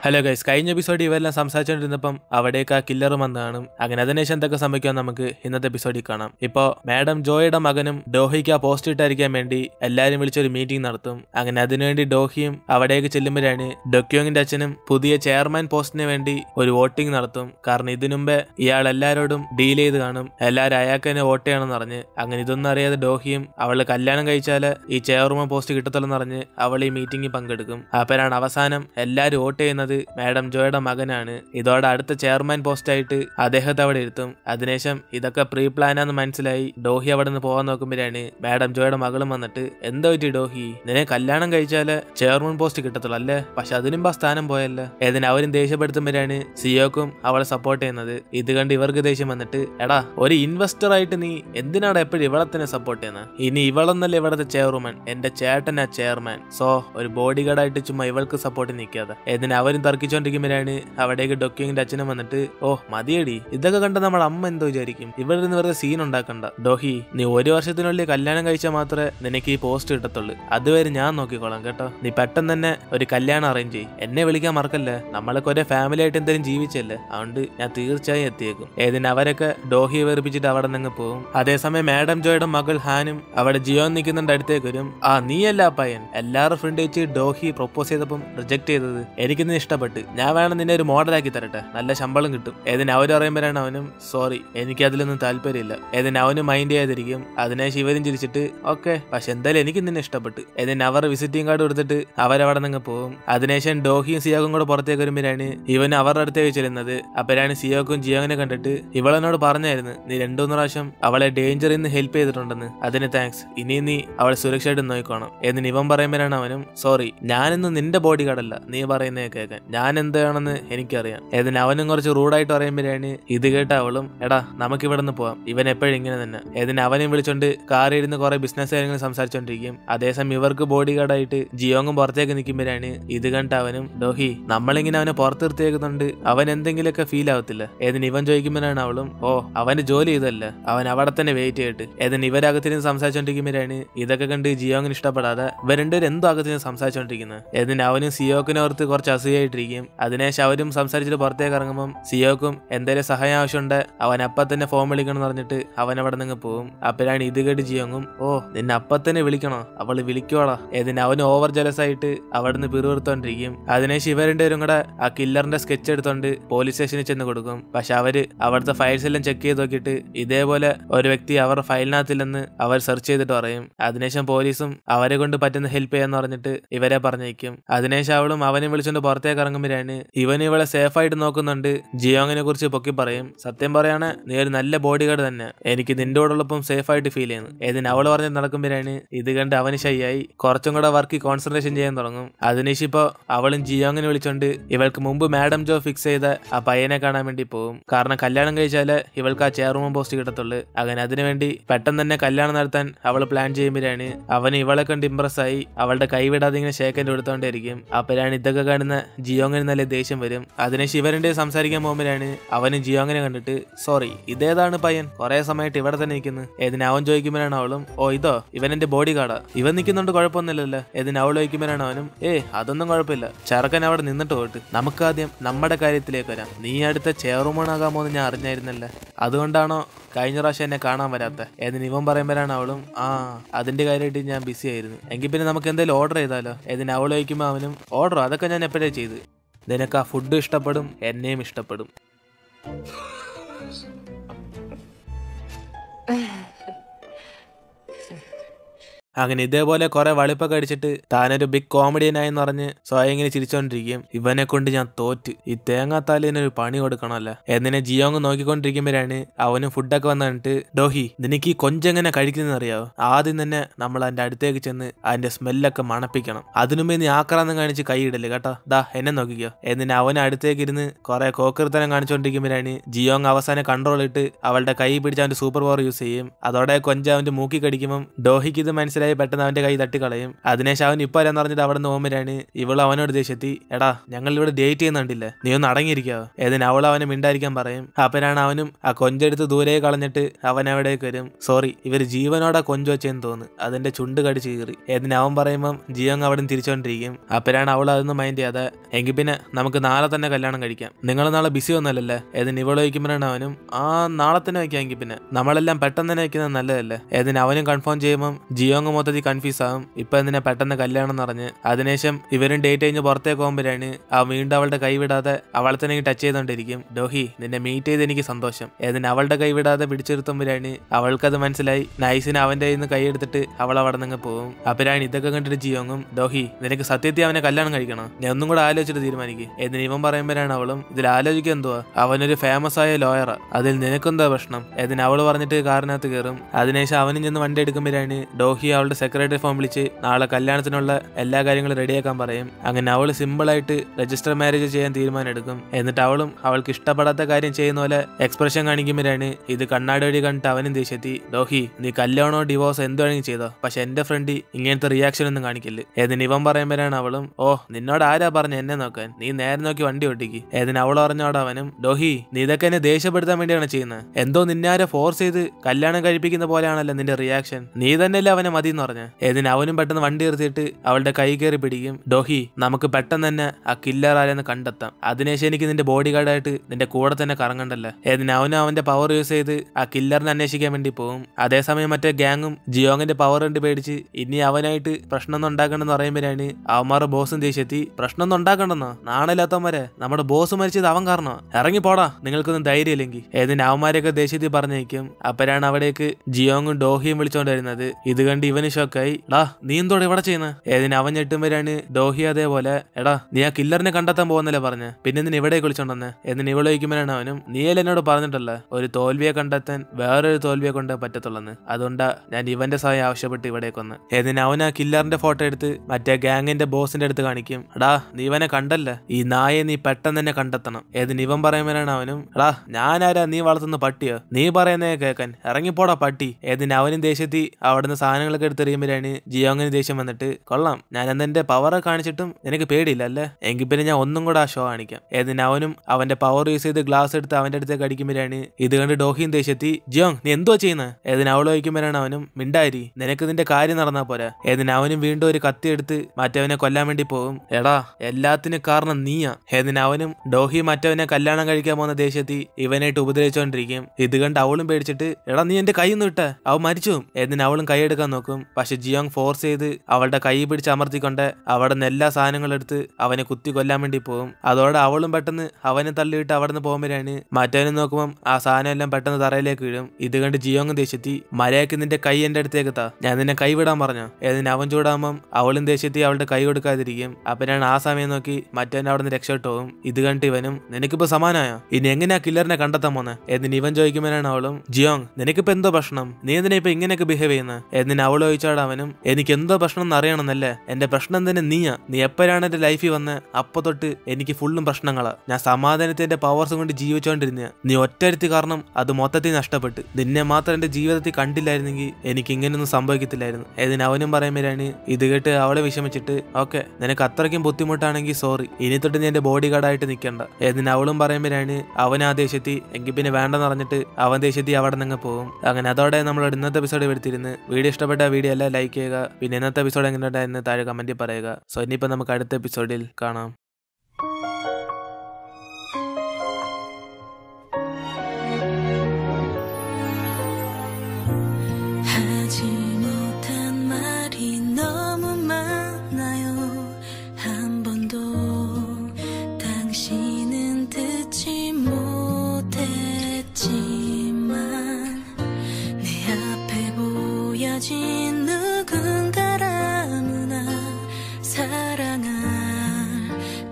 Hello guys കഴിഞ്ഞ episode ഇവരെല്ലാം സംസാരിച്ചുകൊണ്ടിരുന്നപ്പം അവിടേക്ക് ആ കില്ലർ വന്ന് കാണും അങ്ങനെ അതിനുശേഷം എന്തൊക്കെ സംഭവിക്കാൻ നമുക്ക് ഇന്നത്തെ എപ്പിസോഡിൽ കാണാം ഇപ്പോ മാഡം ജോയുടെ മകനും ഡോഹിക്ക് ആ പോസ്റ്റ് ഇട്ടായിരിക്കാൻ വേണ്ടി എല്ലാരും വിളിച്ചൊരു മീറ്റിംഗ് നടത്തും അങ്ങനെ അതിനുവേണ്ടി ഡോഹിയും അവിടേക്ക് ചെല്ലുമ്പോഴാണ് ഡൊക്യോങ്ങിന്റെ അച്ഛനും പുതിയ ചെയർമാൻ പോസ്റ്റിന് വേണ്ടി ഒരു വോട്ടിംഗ് നടത്തും കാരണം ഇതിനുമ്പേ ഇയാൾ എല്ലാരോടും ഡീൽ ചെയ്ത് കാണും എല്ലാരും അയാൾക്ക് തന്നെ വോട്ട് ചെയ്യണമെന്ന് പറഞ്ഞ് അങ്ങനെ ഇതൊന്നും അറിയാതെ ഡോഹിയും അവള് കല്യാണം കഴിച്ചാല് ഈ ചെയർമാൻ പോസ്റ്റ് കിട്ടത്തുള്ളെന്ന് പറഞ്ഞ് അവൾ ഈ മീറ്റിംഗിൽ പങ്കെടുക്കും അപ്പോഴാണ് അവസാനം എല്ലാരും വോട്ട് ചെയ്യുന്നത് മാഡം ജോയുടെ മകനാണ് ഇതോടെ അടുത്ത ചെയർമാൻ പോസ്റ്റ് ആയിട്ട് അദ്ദേഹത്തെ അവിടെ ഇരുത്തും അതിനുശേഷം ഇതൊക്കെ പ്രീ പ്ലാനാന്ന് മനസ്സിലായി ഡോഹി അവിടെ നിന്ന് പോകാൻ നോക്കുമ്പോഴാണ് മാഡം ജോയുടെ മകളും വന്നിട്ട് എന്താ പറ്റി ഡോഹി നിന്നെ കല്യാണം കഴിച്ചാല് ചെയർമാൻ പോസ്റ്റ് കിട്ടത്തുള്ളൂ അല്ലേ പക്ഷെ അതിനും ആ സ്ഥാനം പോയല്ലോ ഏതിന് അവരും ദേഷ്യപ്പെടുത്തുമ്പോഴാണ് സിയോക്കും അവളെ സപ്പോർട്ട് ചെയ്യുന്നത് ഇത് കണ്ട് ഇവർക്ക് ദേഷ്യം വന്നിട്ട് എടാ ഒരു ഇൻവെസ്റ്റർ ആയിട്ട് നീ എന്തിനാണ് എപ്പോഴും ഇവളെ തന്നെ സപ്പോർട്ട് ചെയ്യുന്നത് ഇനി ഇവളൊന്നല്ല ഇവിടുത്തെ ചെയർമാൻ എന്റെ ചേട്ടനാ ചെയർമാൻ സോ ഒരു ബോഡി ഗാർഡായിട്ട് ചുമ്മാ ഇവൾക്ക് സപ്പോർട്ട് നിൽക്കാതെ ഏതിന് അവരും തർക്കിച്ചോണ്ടിരിക്കുമ്പോഴാണ് അവിടേക്ക് ഡൊക്കിങ്ങിന്റെ അച്ഛനും വന്നിട്ട് ഓ മതിയടി ഇതൊക്കെ കണ്ട് നമ്മുടെ അമ്മ എന്തോ വിചാരിക്കും ഇവിടെ നിന്ന് വെറുതെ സീൻ ഉണ്ടാക്കണ്ട ഡോഹി നീ ഒരു വർഷത്തിനുള്ളിൽ കല്യാണം കഴിച്ചാൽ മാത്രമേ നിനക്ക് ഈ പോസ്റ്റ് കിട്ടത്തുള്ളൂ അതുവരെ ഞാൻ നോക്കിക്കോളാം കേട്ടോ നീ പെട്ടെന്ന് തന്നെ ഒരു കല്യാണം അറേഞ്ച് ചെയ്യും എന്നെ വിളിക്കാൻ മറക്കല്ലേ നമ്മളൊക്കെ ഒരേ ഫാമിലി ആയിട്ട് എന്തെങ്കിലും ജീവിച്ചല്ലേ അതുകൊണ്ട് ഞാൻ തീർച്ചയായും എത്തിയേക്കും ഏതിന് അവരൊക്കെ ഡോഹിയെ വെറുപ്പിച്ചിട്ട് അവിടെ നിന്ന് പോകും അതേസമയം മാഡം ജോയുടെ മകൾ ഹാനും അവിടെ ജിയോ നിൽക്കുന്നുണ്ട് അടുത്തേക്ക് വരും ആ നീയല്ല ആ പയ്യൻ എല്ലാവരും ഫ്രണ്ട് വെച്ച് ഡോഹി പ്രൊപ്പോസ് ചെയ്തപ്പം റിജക്ട് ചെയ്തത് എനിക്ക് നിന്നെ ഇഷ്ടപ്പെട്ട് ഞാൻ വേണം നിന്നെ ഒരു മോഡലാക്കി തരട്ടെ നല്ല ശമ്പളം കിട്ടും ഏതിന് അവർ പറയുമ്പോഴാണ് അവനും സോറി എനിക്ക് അതിലൊന്നും താല്പര്യമില്ല ഏതിന് അവനും മൈൻഡ് ചെയ്യാതിരിക്കും അതിനെ ശിവരും ചിരിച്ചിട്ട് ഓക്കെ പക്ഷെ എന്തായാലും എനിക്ക് നിന്നെ ഇഷ്ടപ്പെട്ട് ഏതിന് അവർ വിസിറ്റിംഗ് കാർഡ് കൊടുത്തിട്ട് അവരവിടെ നിന്ന് പോകും അതിനുശേഷം ഡോഹിയും സിയോക്കും കൂടെ പുറത്തേക്ക് വരുമ്പോഴാണ് ഇവൻ അവരുടെ അടുത്തേക്ക് ചെല്ലുന്നത് അപ്പോഴാണ് സിയോക്കും ജിയോങ്ങിനെ കണ്ടിട്ട് ഇവളെന്നോട് പറഞ്ഞായിരുന്നു നീ രണ്ടു മൂന്ന് പ്രാവശ്യം അവളെ ഡേഞ്ചറിൽ നിന്ന് ഹെൽപ്പ് ചെയ്തിട്ടുണ്ടെന്ന് അതിന് താങ്ക്സ് ഇനി നീ അവളെ സുരക്ഷയായിട്ട് നോക്കണം എന്നിന് ഇവൻ പറയുമ്പോഴാണ് അവനും സോറി ഞാനിന്ന് നിന്റെ ബോഡി ഗാർഡല്ല നീ പറയുന്നേ കേൾക്കാൻ ഞാൻ എന്താണെന്ന് എനിക്കറിയാം ഏതിന് അവനും കുറച്ച് റൂഡായിട്ട് പറയുമ്പോഴാണ് ഇത് കേട്ട അവളും എടാ നമുക്ക് ഇവിടെ നിന്ന് പോവാം ഇവൻ എപ്പോഴും ഇങ്ങനെ തന്നെ ഏതിന് അവനെയും വിളിച്ചോണ്ട് കാറിൽ ഇരുന്ന് കുറെ ബിസിനസ് കാര്യങ്ങൾ സംസാരിച്ചോണ്ടിരിക്കും അതേസമയം ഇവർക്ക് ബോഡി ഗാർഡായിട്ട് ജിയോങ്ങും പുറത്തേക്ക് നിൽക്കുമ്പോഴാണ് ഇത് കണ്ട അവനും ഡോഹി നമ്മളിങ്ങനെ അവനെ പുറത്ത് നിർത്തിയേക്കുന്നുണ്ട് അവൻ എന്തെങ്കിലുമൊക്കെ ഫീൽ ആവത്തില്ല ഏതിന് ഇവൻ ചോദിക്കുമ്പോഴാണ് അവളും ഓ അവന്റെ ജോലി ഇതല്ല അവൻ അവിടെ തന്നെ വെയിറ്റ് ചെയ്തിട്ട് ഏതിന് ഇവരകത്തിരുന്ന് സംസാരിച്ചോണ്ടിരിക്കുമ്പോഴാണ് ഇതൊക്കെ കണ്ട് ജിയോങ്ങിന് ഇഷ്ടപ്പെടാതെ ഇവർ രണ്ടുപേരും എന്തോ അകത്തിന് സംസാരിച്ചോണ്ടിരിക്കുന്നത് ഏതിന് അവനും സിയോക്കിനെ ഓർത്ത് കുറച്ച് അസൂയായിട്ടിരിക്കും അതിനുശേഷം അവരും സംസാരിച്ചിട്ട് പുറത്തേക്ക് ഇറങ്ങുമ്പോൾ സിയോക്കും എന്തെങ്കിലും സഹായം ആവശ്യമുണ്ട് അവൻ അപ്പം തന്നെ ഫോൺ വിളിക്കണം എന്ന് പറഞ്ഞിട്ട് അവൻ അവിടെ നിന്ന് പോകും അപ്പോഴാണ് ഇത് കേട്ട് ജിയോങ്ങും ഓ നിന്നെ അപ്പം തന്നെ വിളിക്കണോ അവള് വിളിക്കോളാ ഏതിന് അവന് ഓവർ ജലസ് ആയിട്ട് അവിടെ നിന്ന് പിറുവിറുത്തോണ്ടിരിക്കും അതിനുശേഷം ഇവരുടെ കൂടെ ആ കില്ലറിന്റെ സ്കെച്ച് എടുത്തോണ്ട് പോലീസ് സ്റ്റേഷനിൽ ചെന്ന് കൊടുക്കും പക്ഷെ അവര് അവിടുത്തെ ഫയൽസ് എല്ലാം ചെക്ക് ചെയ്ത് നോക്കിയിട്ട് ഇതേപോലെ ഒരു വ്യക്തി അവരുടെ ഫയലിനകത്തില്ലെന്ന് അവർ സെർച്ച് ചെയ്തിട്ട് പറയും അതിനുശേഷം പോലീസും അവരെ കൊണ്ട് പറ്റുന്ന ഹെൽപ്പ് ചെയ്യാന്ന് പറഞ്ഞിട്ട് ഇവരെ പറഞ്ഞേക്കും അതിനുശേഷം അവളും അവനെ വിളിച്ചുകൊണ്ട് പുറത്തേക്ക് ഇറങ്ങുമ്പോഴാണ് ഇവൻ ഇവളെ സേഫ് ആയിട്ട് നോക്കുന്നുണ്ട് ജിയോങ്ങിനെ കുറിച്ച് പൊക്കി പറയും സത്യം പറയാണ് നീ ഒരു നല്ല ബോഡി ഗാർഡ് തന്നെ എനിക്ക് നിന്റെ കൂടെയുള്ളപ്പം സേഫ് ആയിട്ട് ഫീൽ ചെയ്യുന്നു ഏതിന് അവള് പറഞ്ഞ് നടക്കുമ്പോഴാണ് ഇത് കണ്ട് അവന് ശൈയായി കുറച്ചും കൂടെ വർക്ക് കോൺസെൻട്രേഷൻ ചെയ്യാൻ തുടങ്ങും അതിനുശേഷം ഇപ്പോ അവളും ജിയോങ്ങിനെ വിളിച്ചോണ്ട് ഇവൾക്ക് മുമ്പ് മാഡം ജോ ഫിക്സ് ചെയ്ത ആ പയ്യനെ കാണാൻ വേണ്ടി പോകും കാരണം കല്യാണം കഴിച്ചാല് ഇവൾക്ക് ആ ചെയർമാൻ പോസ്റ്റ് കിട്ടത്തുള്ളൂ അങ്ങനെ അതിനുവേണ്ടി പെട്ടെന്ന് തന്നെ കല്യാണം നടത്താൻ അവൾ പ്ലാൻ ചെയ്യുമ്പോഴാണ് അവന് ഇവളെ കണ്ട് ഇംപ്രസ് ആയി അവളുടെ കൈവിടാതെ ഇങ്ങനെ ഷേക്കൻഡ് കൊടുത്തോണ്ടിരിക്കും അപ്പോഴാണ് ഇതൊക്കെ കാണുന്ന ജിയോങ്ങിന് നല്ല ദേഷ്യം വരും അതിനെ ശിവരന്റെ സംസാരിക്കാൻ പോകുമ്പോഴാണ് അവനും ജിയോങ്ങിനെ കണ്ടിട്ട് സോറി ഇതേതാണ് പയ്യൻ കുറെ സമയമായിട്ട് ഇവിടെ തന്നെ നിൽക്കുന്നു ഏതിന് അവൻ ചോദിക്കുമ്പോഴാണ് അവളും ഓ ഇതോ ഇവൻ എന്റെ ബോഡി ഗാർഡാ ഇവൻ നിൽക്കുന്നുണ്ട് കുഴപ്പമൊന്നുമില്ലല്ലോ ഏതിന് അവൾ ചോദിക്കുമ്പോഴാണ് അവനും ഏ അതൊന്നും കുഴപ്പമില്ല ചെറുക്കൻ അവിടെ നിന്നിട്ട് പോയിട്ട് നമുക്കാദ്യം നമ്മുടെ കാര്യത്തിലേക്ക് വരാം നീ അടുത്ത ചെയർമാനാകാമോ എന്ന് ഞാൻ അറിഞ്ഞായിരുന്നല്ലേ അതുകൊണ്ടാണോ കഴിഞ്ഞ പ്രാവശ്യം എന്നെ കാണാൻ വരാത്ത ഏതിന് ഇവൻ പറയുമ്പോഴാണ് അവളും ആ അതിന്റെ കാര്യമായിട്ട് ഞാൻ ബിസി ആയിരുന്നു എങ്കിൽ പിന്നെ നമുക്ക് എന്തെങ്കിലും ഓർഡർ ചെയ്താലോ ഏതിന് അവൾ ചോദിക്കുമ്പോൾ അവനും ഓർഡർ അതൊക്കെ ഞാൻ എപ്പോഴേ ചെയ്ത് നിനക്ക് ആ ഫുഡ് ഇഷ്ടപ്പെടും എന്നെയും ഇഷ്ടപ്പെടും അങ്ങനെ ഇതേപോലെ കുറെ വളിപ്പൊക്കെ അടിച്ചിട്ട് താനൊരു ബിഗ് കോമഡിയനായെന്ന് പറഞ്ഞ് സ്വയം ഇങ്ങനെ ചിരിച്ചോണ്ടിരിക്കും ഇവനെ കൊണ്ട് ഞാൻ തോറ്റ് ഈ തേങ്ങാത്താലിനൊരു പണി കൊടുക്കണമല്ലോ എന്നിനെ ജിയോങ് നോക്കിക്കൊണ്ടിരിക്കുമ്പോഴാണ് അവനും ഫുഡൊക്കെ വന്ന് കണ്ടിട്ട് ഡോഹി നിനക്ക് ഈ കൊഞ്ചെങ്ങനെ കഴിക്കുന്ന അറിയാവോ ആദ്യം തന്നെ നമ്മൾ അതിന്റെ അടുത്തേക്ക് ചെന്ന് അതിന്റെ സ്മെല്ലൊക്കെ മണപ്പിക്കണം അതിനുമേ നീ ആക്രാന്തം കാണിച്ച് കൈയിടല്ലേ കേട്ടോ ദാ എന്നെ നോക്കിക്കോ എന്നിനെ അവൻ അടുത്തേക്ക് ഇരുന്ന് കുറെ കോക്കൃത്തനം കാണിച്ചുകൊണ്ടിരിക്കുമ്പോഴാണ് ജിയോങ് അവസാനം കൺട്രോൾ ഇട്ട് അവളുടെ കൈ പിടിച്ച് അവന്റെ സൂപ്പർ പവർ യൂസ് ചെയ്യും അതോടെ കൊഞ്ച അവന്റെ മൂക്കി കടിക്കുമ്പം ഡോഹിക്ക് ഇത് മനസ്സിലായി മനസ്സിലായി പെട്ടെന്ന് അവന്റെ കൈ തട്ടിക്കളയും അതിനുശേഷം അവൻ ഇപ്പൊ വരാന്ന് പറഞ്ഞിട്ട് അവിടെ നിന്ന് പോകുമ്പോഴാണ് ഇവൾ അവനോട് ദേഷ്യത്തി എടാ ഞങ്ങൾ ഇവിടെ ഡേറ്റ് ചെയ്യുന്നുണ്ടില്ലേ നീ ഒന്ന് അടങ്ങിയിരിക്കാവോ ഏതിന് അവൾ അവനെ മിണ്ടായിരിക്കാൻ പറയും അപ്പനാണ് അവനും ആ കൊഞ്ചെടുത്ത് ദൂരെ കളഞ്ഞിട്ട് അവൻ അവിടേക്ക് വരും സോറി ഇവര് ജീവനോടെ കൊഞ്ചു വെച്ചെന്ന് തോന്നുന്നു അതിന്റെ ചുണ്ട് കടിച്ച് കീറി ഏതിന് അവൻ പറയുമ്പം ജിയോങ് അവിടെ നിന്ന് തിരിച്ചോണ്ടിരിക്കും അപ്പനാണ് അവൾ അതൊന്നും മൈൻഡ് ചെയ്യാതെ എങ്കിൽ പിന്നെ നമുക്ക് നാളെ തന്നെ കല്യാണം കഴിക്കാം നിങ്ങൾ നാളെ ബിസി ഒന്നല്ലല്ലേ ഏതിന് ഇവൾ വയ്ക്കുമ്പോഴാണ് അവനും ആ നാളെ തന്നെ വയ്ക്കാമെങ്കിൽ പിന്നെ നമ്മളെല്ലാം പെട്ടെന്ന് തന്നെ വയ്ക്കുന്നത് നല്ലതല്ലേ ഏതിന് അവനും കൺഫേം ചെയ്യുമ്പം ജിയോങ് മൊത്തത്തിൽ കൺഫ്യൂസ് ആവും ഇപ്പൊ എന്തിനാ പെട്ടെന്ന് കല്യാണം എന്ന് പറഞ്ഞ് അതിനുശേഷം ഇവരും ഡേറ്റ് കഴിഞ്ഞ് പുറത്തേക്ക് പോകുമ്പോഴാണ് ആ വീണ്ടും അവളുടെ കൈ വിടാതെ അവളെ തന്നെ ടച്ച് ചെയ്തോണ്ടിരിക്കും ഡോഹി നിന്നെ മീറ്റ് ചെയ്ത് എനിക്ക് സന്തോഷം ഏതിന് അവളുടെ കൈ വിടാതെ പിടിച്ചെടുത്തുമ്പോഴാണ് അവൾക്കത് മനസ്സിലായി നൈസിന് അവന്റെ കയ്യിൽ നിന്ന് കൈ എടുത്തിട്ട് അവൾ അവിടെ നിന്ന് പോകും അപ്പരാണ് ഇതൊക്കെ കണ്ടിട്ട് ജിയോങ്ങും ഡോഹി നിനക്ക് സത്യത്തിൽ അവനെ കല്യാണം കഴിക്കണം ഞാൻ ഒന്നും കൂടെ ആലോചിച്ചിട്ട് തീരുമാനിക്കും എന്നിന് ഇവൻ പറയുമ്പോഴാണ് അവളും ഇതിൽ ആലോചിക്കുക എന്തുവാ അവനൊരു ഫേമസ് ആയ ലോയറാ അതിൽ നിനക്കെന്താ പ്രശ്നം ഏതിന് അവള് പറഞ്ഞിട്ട് കാറിനകത്ത് കയറും അതിനുശേഷം അവനും ചെന്ന് വണ്ടി എടുക്കുമ്പോഴാണ് ഡോഹി അവളുടെ സെക്രട്ടറി ഫോം വിളിച്ച് നാളെ കല്യാണത്തിനുള്ള എല്ലാ കാര്യങ്ങളും റെഡിയാക്കാൻ പറയും അങ്ങനെ അവള് സിമ്പിൾ ആയിട്ട് രജിസ്റ്റർ മാരേജ് ചെയ്യാൻ തീരുമാനം എടുക്കും എന്നിട്ട് അവളും അവൾക്ക് ഇഷ്ടപ്പെടാത്ത കാര്യം ചെയ്യുന്ന പോലെ എക്സ്പ്രഷൻ കാണിക്കുമ്പോഴാണ് ഇത് കണ്ണാടി വഴി കണ്ടിട്ട് അവനും ദേഷ്യത്തി ഡോഹി നീ കല്യാണോ ഡിവോഴ്സോ എന്ത് വേണമെങ്കിൽ ചെയ്തോ പക്ഷെ എന്റെ ഫ്രണ്ട് ഇങ്ങനത്തെ റിയാക്ഷൻ ഒന്നും കാണിക്കില്ല ഏതിന് ഇവൻ പറയുമ്പോഴാണ് അവളും ഓ നിന്നോട് ആരാ പറഞ്ഞു എന്നെ നോക്കാൻ നീ നേരെ നോക്കി വണ്ടി ഓട്ടിക്ക് ഏതിന് അവൾ പറഞ്ഞോട് അവനും ഡോഹി നീ ഇതൊക്കെ എന്നെ ദേഷ്യപ്പെടുത്താൻ വേണ്ടിയാണ് ചെയ്യുന്നത് എന്തോ നിന്നാരെ ഫോഴ്സ് ചെയ്ത് കല്യാണം കഴിപ്പിക്കുന്ന പോലെയാണല്ലോ നിന്റെ റിയാക്ഷൻ നീ തന്നെയല്ലേ അവനെ മതി എന്ന് പറഞ്ഞ ഏതിന് അവനും പെട്ടെന്ന് വണ്ടി നിർത്തിയിട്ട് അവളുടെ കൈ കയറി പിടിക്കും ഡോഹി നമുക്ക് പെട്ടെന്ന് തന്നെ ആ കില്ലർ ആരെന്ന് കണ്ടെത്താം അതിനുശേഷം എനിക്ക് നിന്റെ ബോഡി ഗാർഡായിട്ട് നിന്റെ കൂടെ തന്നെ കറങ്ങണ്ടല്ലോ ഏതിന് അവനും അവന്റെ പവർ യൂസ് ചെയ്ത് ആ കില്ലറിനെ അന്വേഷിക്കാൻ വേണ്ടി പോകും അതേസമയം മറ്റേ ഗ്യാങ്ങും ജിയോങ്ങിന്റെ പവർ കണ്ട് പേടിച്ച് ഇനി അവനായിട്ട് പ്രശ്നമൊന്നും ഉണ്ടാക്കണ്ടെന്ന് പറയുമ്പോഴാണ് അവന്മാരുടെ ബോസും ദേഷ്യത്തി പ്രശ്നമൊന്നും ഉണ്ടാക്കണ്ടെന്നോ നാണില്ലാത്തവന്മാരെ നമ്മുടെ ബോസ് മരിച്ചത് അവൻ കാരണോ ഇറങ്ങി പോടാ നിങ്ങൾക്കൊന്നും ധൈര്യമില്ലെങ്കിൽ ഏതിന് അവന്മാരെയൊക്കെ ദേഷ്യത്തിൽ പറഞ്ഞേക്കും അപ്പരാണ് അവിടേക്ക് ജിയോങ്ങും ഡോഹിയും വിളിച്ചോണ്ട് വരുന്നത് ഇത് കണ്ട് ഇവന് ഷോക്കായി ഡാ നീ എന്തോടെ ഇവിടെ ചെയ്യുന്നത് ഏതിന് അവൻ ഞെട്ടുമ്പോഴാണ് ഡോഹി അതേപോലെ എടാ നീ ആ കില്ലറിനെ കണ്ടെത്താൻ പോകുന്നല്ലേ പറഞ്ഞ പിന്നെ എന്തിന് ഇവിടെ വിളിച്ചോണ്ടെന്ന് എന്നിന് ഇവിടെ വയ്ക്കുമ്പോഴാണ് അവനും നീയല്ല എന്നോട് പറഞ്ഞിട്ടല്ല ഒരു തോൽവിയെ കണ്ടെത്താൻ വേറൊരു തോൽവിയെ കൊണ്ടേ പറ്റത്തുള്ളെന്ന് അതുകൊണ്ടാ ഞാൻ ഇവന്റെ സഹായം ആവശ്യപ്പെട്ട് ഇവിടേക്ക് വന്ന് ഏതിന് അവൻ ആ കില്ലറിന്റെ ഫോട്ടോ എടുത്ത് മറ്റേ ഗാങ്ങിന്റെ ബോസിന്റെ അടുത്ത് കാണിക്കും എടാ നീ ഇവനെ കണ്ടല്ല ഈ നായെ നീ പെട്ടെന്ന് തന്നെ കണ്ടെത്തണം ഏതിന് ഇവൻ പറയുമ്പോഴാണ് അവനും എടാ ഞാനാരാ നീ വളർത്തുന്ന പട്ടിയോ നീ പറയുന്നേ കേൾക്കാൻ ഇറങ്ങിപ്പോടാ പട്ടി ഏതിന് അവനും ദേഷ്യത്തി അവിടുന്ന് സാധനങ്ങളൊക്കെ എടുത്തെറിയുമ്പോഴാണ് ജിയോങ്ങിന് ദേഷ്യം വന്നിട്ട് കൊള്ളാം ഞാൻ എന്നെ പവർ കാണിച്ചിട്ടും നിനക്ക് പേടിയില്ല അല്ലേ എങ്കിൽ പിന്നെ ഞാൻ ഒന്നും കൂടെ ആ ഷോ കാണിക്കാം ഏതിന് അവനും അവന്റെ പവർ യൂസ് ചെയ്ത് ഗ്ലാസ് എടുത്ത് അവന്റെ അടുത്തേക്ക് അടിക്കുമ്പോഴാണ് ഇത് കണ്ട് ഡോഹിയും ദേഷ്യത്തി ജിയോങ് നീ എന്തോ ചെയ്യുന്നത് ഏതിന് അവൾ വയ്ക്കുമ്പോഴാണ് അവനും മിണ്ടാരി നിനക്ക് നിന്റെ കാര്യം നടന്നാ പോരാ ഏതിന് അവനും വീണ്ടും ഒരു കത്തി എടുത്ത് മറ്റവനെ കൊല്ലാൻ വേണ്ടി പോകും എടാ എല്ലാത്തിനും കാരണം നീയാ ഏതിന് അവനും ഡോഹി മറ്റവനെ കല്യാണം കഴിക്കാൻ പോകുന്ന ദേഷ്യത്തി ഇവനായിട്ട് ഉപദ്രവിച്ചുകൊണ്ടിരിക്കും ഇത് കണ്ട് അവളും പേടിച്ചിട്ട് എടാ നീ എന്റെ കൈ ഒന്ന് വിട്ട അവൻ മരിച്ചു എന്നിന് അവളും കൈയെടുക്കാൻ നോക്കും പക്ഷെ ജിയോങ് ഫോഴ്സ് ചെയ്ത് അവളുടെ കൈ പിടിച്ച് അമർത്തിക്കൊണ്ട് അവിടെ നിന്ന് എല്ലാ സാധനങ്ങളും എടുത്ത് അവനെ കുത്തി കൊല്ലാൻ വേണ്ടി പോകും അതോടെ അവളും പെട്ടെന്ന് അവനെ തള്ളിയിട്ട് അവിടെ നിന്ന് പോകുമ്പോഴാണ് മറ്റവനെ നോക്കുമ്പോൾ ആ സാധനം എല്ലാം പെട്ടെന്ന് തറയിലേക്ക് വീഴും ഇത് കണ്ട് ജിയോങ് ദേഷ്യത്തി മര്യാദക്ക് നിന്റെ കൈ എന്റെ അടുത്തേക്ക് താ ഞാൻ നിന്നെ കൈ വിടാൻ പറഞ്ഞു ഏതിന് അവൻ ചൂടാകുമ്പം അവളും ദേഷ്യത്തി അവളുടെ കൈ കൊടുക്കാതിരിക്കും അപ്പനാണ് ആ സമയം നോക്കി മറ്റവൻ അവിടെ നിന്ന് രക്ഷപ്പെട്ടു പോകും ഇത് കണ്ടിട്ട് ഇവനും നിനക്കിപ്പോ സമാനായോ ഇനി എങ്ങനെയാ കില്ലറിനെ കണ്ടെത്താൻ പോന്നെ എന്നിന് ഇവൻ ചോദിക്കുമ്പോഴാണ് അവളും ജിയോങ് നിനക്കിപ്പോ എന്തോ പ്രശ്നം നീ എന്തിനാ ഇപ്പൊ ഇങ്ങനെയൊക്കെ ബിഹേവ് ചെയ്യുന്നത് എന്നിന് അവൾ ചോദിച്ചാട് അവനും എനിക്ക് എന്തോ പ്രശ്നം എന്ന് അറിയണമെന്നല്ലേ എന്റെ പ്രശ്നം തന്നെ നീയാ നീ എപ്പോഴാണ് എന്റെ ലൈഫിൽ വന്ന് അപ്പൊ തൊട്ട് എനിക്ക് ഫുള്ളും പ്രശ്നങ്ങളാ ഞാൻ സമാധാനത്തിന്റെ പവേഴ്സ് കൊണ്ട് ജീവിച്ചുകൊണ്ടിരുന്ന നീ ഒറ്റരുത്തി കാരണം അത് മൊത്തത്തിൽ നഷ്ടപ്പെട്ട് നിന്നെ മാത്രം എന്റെ ജീവിതത്തിൽ കണ്ടില്ലായിരുന്നെങ്കിൽ എനിക്ക് ഇങ്ങനെയൊന്നും സംഭവിക്കത്തില്ലായിരുന്നു ഏതിന് അവനും പറയുമ്പോഴാണ് ഇത് കേട്ട് അവളെ വിഷമിച്ചിട്ട് ഓക്കെ നിനക്ക് അത്രയ്ക്കും ബുദ്ധിമുട്ടാണെങ്കിൽ സോറി ഇനി തൊട്ട് നീ എന്റെ ബോഡി ഗാർഡായിട്ട് നിൽക്കണ്ട ഏതിന് അവളും പറയുമ്പോഴാണ് അവൻ ആ ദേഷ്യത്തി എങ്കിൽ പിന്നെ വേണ്ടെന്ന് പറഞ്ഞിട്ട് അവൻ ദേഷ്യത്തി അവിടെ നിന്ന് പോകും അങ്ങനെ അതോടെ നമ്മൾ ഇന്നത്തെ എപ്പിസോഡ് എടുത്തിരുന്ന് വീഡിയോ ഇഷ്ടപ്പെട്ട വീഡിയോ എല്ലാം ലൈക്ക് ചെയ്യുക പിന്നെ ഇന്നത്തെ എപ്പിസോഡ് എങ്ങനെയുണ്ടായിരുന്നു താഴെ കമന്റിൽ പറയുക സോ ഇനിയിപ്പോൾ നമുക്ക് അടുത്ത എപ്പിസോഡിൽ കാണാം 하지 못한 말이 너무 많아요. 한 번도 당신은 듣지 못했지만 내 앞에 보여진 누군가라무나 사랑할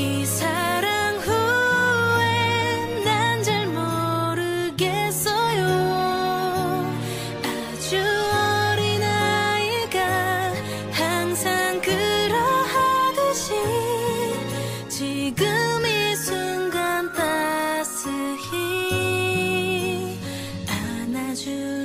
이 사랑 후에 난 잘 모르겠어요 아주 어린 아이가 항상 그러하듯이 지금 이 순간 따스히 안아줄